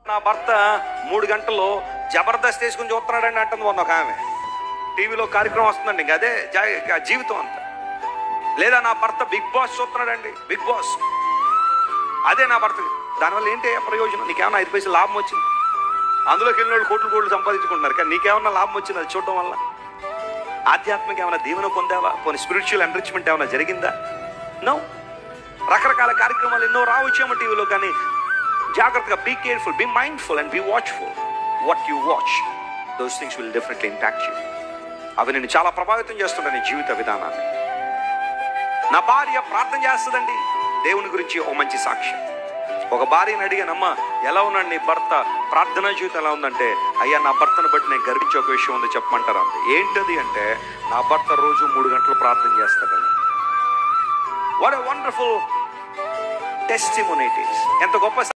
నా భర్త మూడు గంటల్లో జబర్దస్త్ వేసుకుని చూస్తున్నాడండి అంటుంది మొన్న ఒక ఆమె టీవీలో కార్యక్రమం వస్తుందండి ఇంకా అదే జా- జీవితం అంతా లేదా నా భర్త బిగ్ బాస్ చూస్తున్నాడండి బిగ్ బాస్ అదే నా భర్త దానివల్ల ఏంటి ప్రయోజనం నీకేమన్నా ఐదు పైసలు లాభం వచ్చింది అందులోకి వెళ్ళిన వాళ్ళు కోట్లు కోట్లు సంపాదించుకుంటున్నారు కానీ నీకేమన్నా లాభం వచ్చింది అది చూడటం వల్ల ఆధ్యాత్మిక ఏమైనా దీవెన పొందావా కొన్ని స్పిరిచువల్ ఎన్రిచ్మెంట్ ఏమైనా జరిగిందా నో రకరకాల కార్యక్రమాలు ఎన్నో రావచ్చేమో టీవీలో కానీ జాగ్రత్తగా be careful be mindful and be watchful what you watch those things will definitely impact you అవి నేను చాలా ప్రభావితం చేస్తుంటాయి నీ జీవిత విధానాన్ని నా భార్య ప్రార్థన చేస్తుందండి దేవుని గురించి ఓ మంచి సాక్ష్యం ఒక భార్యని అడిగానమ్మా ఎలా ఉన్నాడు నీ భర్త ప్రార్థనా జీవితం ఎలా ఉందంటే అయ్యా నా భర్తను బట్టి నేను గర్వించే ఒక విషయం ఉంది చెప్పమంటారా అంది ఏంటది అంటే నా భర్త రోజు మూడు గంటలు ప్రార్థన చేస్తాడు వాట్ ఎ వండర్ఫుల్ టెస్టిమోనిటీస్ ఎంత గొప్ప